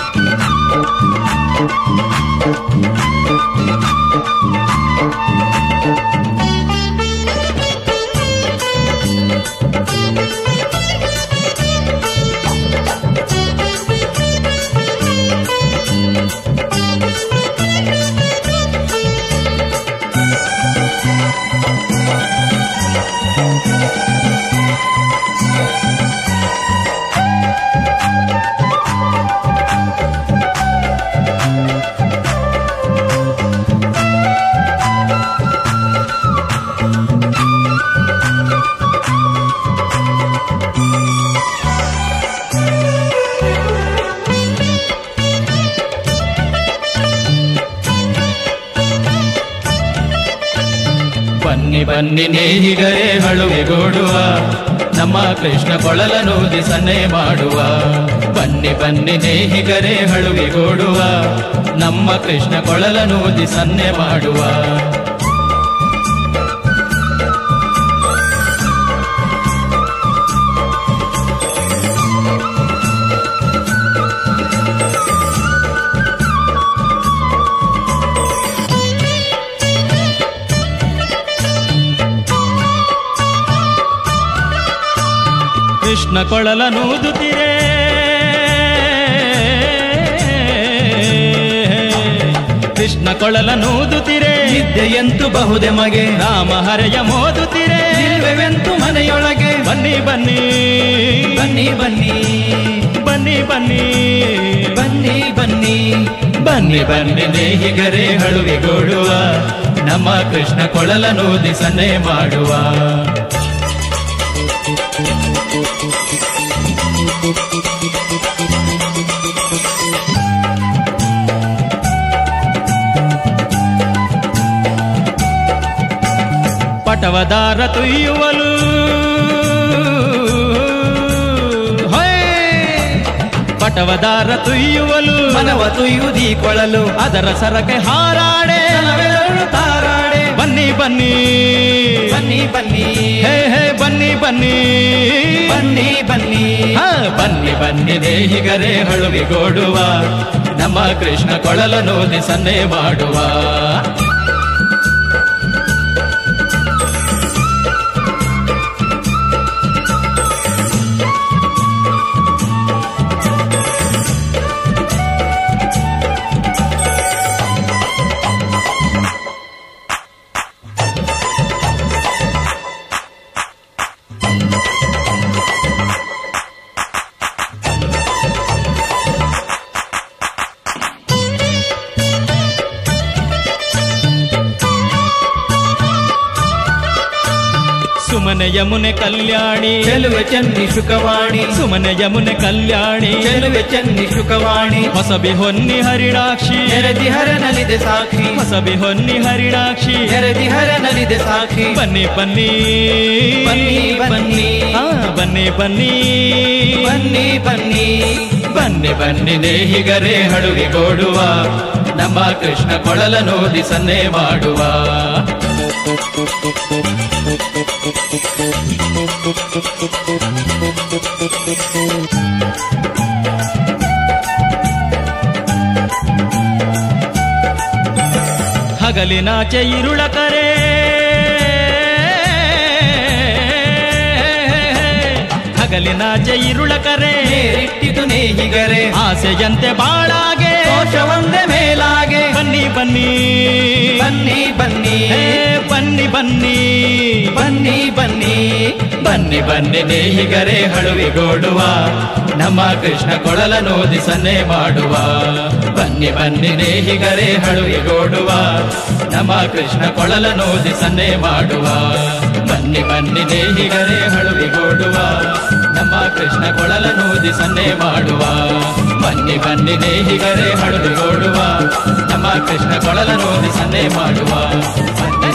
ಬನ್ನಿ ಬನ್ನಿ ನೇಹಿಗರೇ ಹಳುವೆಗೂಡುವ ನಮ್ಮ ಕೃಷ್ಣ ಕೊಳಲನೂದಿ ಸನ್ನೆ ಮಾಡುವ ಬನ್ನಿ ಬನ್ನಿ ನೇಹಿಗರೇ ಹಳುವೆಗೂಡುವ ನಮ್ಮ ಕೃಷ್ಣ ಕೊಳಲನೂದಿ ಸನ್ನೆ ಮಾಡುವ ಕೃಷ್ಣ ಕೊಳಲನೂದುತ್ತಿರೇ ಕೃಷ್ಣ ಕೊಳಲನೂದುತ್ತಿರೇ ನಿದ್ದೆಯಂತೂ ಬಹುದೆ ಮಗೆ ರಾಮ ಹರೆಯ ಮೋದುತ್ತಿರೇ ನಿಲ್ವೆವೆಂತು ಮನೆಯೊಳಗೆ ಬನ್ನಿ ಬನ್ನಿ ಬನ್ನಿ ಬನ್ನಿ ಬನ್ನಿ ಬನ್ನಿ ಬನ್ನಿ ಬನ್ನಿ ಬನ್ನಿ ಬನ್ನಿ ನೇಹಿಗರೇ ಹಳುವಿಗೂಡುವ ನಮ್ಮ ಕೃಷ್ಣ ಕೊಳಲನೂದಿ ಸನ್ನೆ ಮಾಡುವ ಪಟವದಾರ ತುಯ್ಯುವಲು ಹೊಯ್! ಪಟವದಾರ ತುಯ್ಯುವಲು ಮನವ ತುಯ್ಯುದಿ ಕೊಳಲು ಅದರ ಸರಕೆ ಹಾರಾಡೆ ಜನವೆಲ್ಲರೂ ತಾರಾಡೆ ಬನ್ನಿ ಬನ್ನಿ ಬನ್ನಿ ಬನ್ನಿ ಹೇ ಹೇ ಬನ್ನಿ ಬನ್ನಿ ಬನ್ನಿ ಬನ್ನಿ ಹಾ, ಬನ್ನಿ ಬನ್ನಿ ದೇಹಿಗರೇ ಹಳುವಿಗೋಡುವ ನಮ್ಮ ಕೃಷ್ಣ ಕೊಳಲನೋದಿ ಸನ್ನೆ ಮಾಡುವ ಸುಮನೆ ಯಮುನೆ ಕಲ್ಯಾಣಿ ಚೆಲುವೆ ಚನ್ನಿ ಶುಕವಾಣಿ ಸುಮನೆ ಯಮುನೆ ಕಲ್ಯಾಣಿ ಚೆಲುವೆ ಚನ್ನಿ ಶುಕವಾಣಿ ಹೊಸಬಿ ಹೊನ್ನಿ ಹರಿಣಾಕ್ಷಿ ನೆರೆದಿ ಹರನಲಿದೆ ಸಾಕ್ಷಿ ಹೊಸಬಿ ಹೊನ್ನಿ ಹರಿಣಾಕ್ಷಿ ನೆರೆದಿ ಹರನಲಿದೆ ಸಾಕ್ಷಿ ಬನ್ನಿ ಬನ್ನಿ ಬನ್ನಿ ಬನ್ನಿ ಹಾ, ಬನ್ನಿ ಬನ್ನಿ ಬನ್ನಿ ಬನ್ನಿ ಬನ್ನಿ ಬನ್ನಿ ನೇಹಿಗರೇ ಹಳುವಿಗೋಡುವ ನಮ್ಮ ಕೃಷ್ಣ ಕೊಳಲನೋದಿ ಸನ್ನೆ ಮಾಡುವ ಹಗಲಿನಾಚೆ ಇರುಳ ಕರೆ ಹಗಲಿನಾಚೆ ಇರುಳ ಕರೆ ನೇರಿಟ್ಟಿತು ನೇಹಿಗರೆ ಆಸೆಯಂತೆ ಬಾಳಾಗೆ ದೋಷವಂದೆ ಮೇಲಾಗೆ ಬನ್ನಿ ಬನ್ನಿ ಬನ್ನಿ ಬನ್ನಿ ಹೇ, ಬನ್ನಿ ಬನ್ನಿ ಬನ್ನಿ ಬನ್ನಿ ಬನ್ನಿ ಬನ್ನಿ ನೇಹಿಗರೇ ಹಳುವಿಗೋಡುವ ನಮ್ಮ ಕೃಷ್ಣ ಕೊಳಲನೋದಿ ಸನ್ನೆ ಮಾಡುವ ಬನ್ನಿ ಬನ್ನಿ ನೇಹಿಗರೇ ಹಳುವಿಗೋಡುವ ನಮ್ಮ ಕೃಷ್ಣ ಕೊಳಲನೋದಿ ಸನ್ನೆ ಮಾಡುವ ಬನ್ನಿ ಬನ್ನಿ ನೇಹಿಗರೇ ಹಳುವಿಗೋಡುವ ನಮ್ಮ ಕೃಷ್ಣ ಕೊಳಲನೋದಿ ಸನ್ನೆ ಮಾಡುವ ಬನ್ನಿ ಬನ್ನಿ ನೇಹಿಗರೇ ಹಳುವಿಗೋಡುವ ನಮ್ಮ ಕೃಷ್ಣ ಕೊಳಲನೋದಿ ಸನ್ನೆ ಮಾಡುವ ಬನ್ನಿ